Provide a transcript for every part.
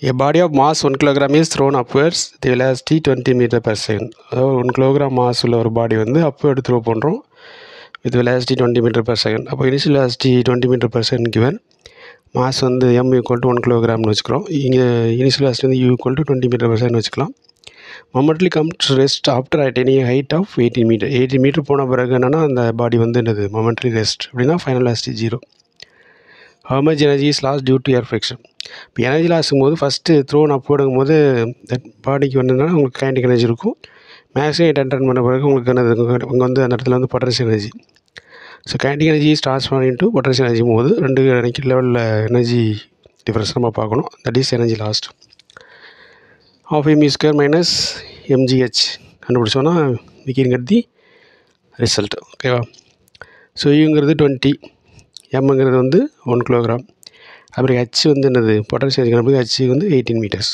A body of mass 1 kilogram is thrown upwards the velocity 20 meter per second அதாவது one kilogram mass உள்ள ஒரு body வந்து upward throw பண்ணுறோம் with velocity 20 meter per second அப்போ initial velocity 20 meter per second given mass வந்து m equal to one கிலோகிராம்னு வச்சுக்கிறோம் இங்கே இனிஷியல் velocity வந்து u equal to twenty meter per second வச்சுக்கலாம் momentarily comes rest after attaining height of eighteen meter eighteen meter போன பிறகு என்னென்னா அந்த பாடி வந்து என்னது மொமெண்ட்லி ரெஸ்ட் அப்படின்னா final velocity zero how much energy is lost due to air friction இப்போ energy லாஸும் போது ஃபஸ்ட்டு த்ரோன் அப்வோர்டுங்கும் போது தட் பாடிக்கு வந்து உங்களுக்கு கைண்டிக் எனர்ஜி இருக்கும் மேக்ஸிமம் எயிட் ஹண்ட்ரட் பண்ண பிறகு உங்களுக்கு என்னது இங்கே வந்து அந்த இடத்துல வந்து potential energy so kinetic energy is transform into potential energy போது ரெண்டு எனக்கு லெவலில் எனர்ஜி டிஃப்ரென்ஸ் நம்ம பார்க்கணும் that is energy lost of M E square minus MGH கண்டுபிடிச்சோன்னா we can get the result ஓகேவா ஸோ யூங்கிறது டுவெண்ட்டி எம்ங்கிறது வந்து ஒன் கிலோகிராம் அப்புறம் ஹெச் வந்து என்னது பொட்டன்ஷியல் கணக்கு ஹெச் வந்து எயிட்டீன் மீட்டர்ஸ்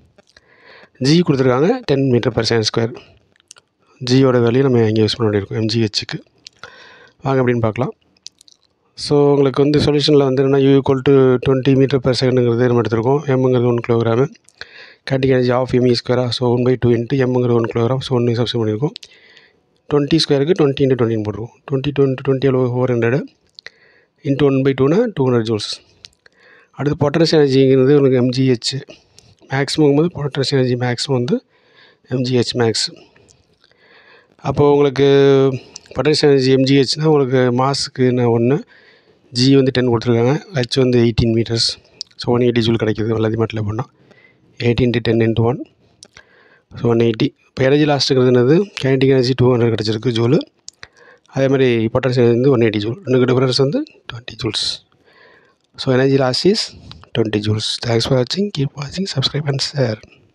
ஜி கொடுத்துருக்காங்க ten meter per second square ஜியோட வேல்யூ நம்ம இங்கே யூஸ் பண்ண வேண்டியிருக்கும் எம்ஜிஹெச்சுக்கு வாங்க அப்படின்னு பார்க்கலாம் ஸோ உங்களுக்கு வந்து சொல்யூஷனில் வந்து என்னென்னா U equal to twenty meter per செகண்டுங்கிறது நம்ம எடுத்திருக்கோம் எம்ங்கிறது one kilogram kinetic energy of M E ஸ்கொயரா so one by two into எம்ங்கிறது ஒன் கிலோகிராம் ஸோ ஒன்று சப்ஸ்ட் பண்ணியிருக்கோம் டுவெண்ட்டி ஸ்கொயருக்கு டுவெண்ட்டி இன்ட்டு டுவெண்ட்டின்னு போட்டுருவோம் டுவெண்ட்டி டுவெண்ட்டி டுவெண்ட்டி எவ்வளோ four hundred into one by டூனா டூ ஹண்ட்ரட் ஜூல்ஸ் அடுத்து பொட்டன்ஷியல் எனர்ஜிங்கிறது உங்களுக்கு எம்ஜிஹெச் மேக்ஸிமம் போது பொட்டன்ஷியல் எனர்ஜி மேக்ஸிமம் வந்து எம்ஜிஹெச் மேக்ஸ் அப்போது உங்களுக்கு பொட்டன்ஷியல் எனர்ஜி எம்ஜிஹெச்னால் உங்களுக்கு மாஸுக்கு என்ன ஒன்று ஜி வந்து டென் கொடுத்துருக்காங்க ஹெச் வந்து eighteen metres so one eighty joule கிடைக்கிது எல்லாத்தையும் மட்டும் பண்ணால் eighteen to ten into one so one eighty இப்போ எனர்ஜி லாஸ்ட்டுங்கிறது என்னது கைனடிக் எனர்ஜி டூ ஹண்ட்ரட் கிடச்சிருக்கு ஜூலு அதே மாதிரி பொட்டன்ஷியல் வந்து ஒன் எயிட்டி ஜூல் ரெண்டு டிஃபரன்ஸ் வந்து twenty joules so energy loss is twenty joules thanks for வாட்சிங் கீப் வாட்சிங் சப்ஸ்கிரைப் அண்ட் ஷேர்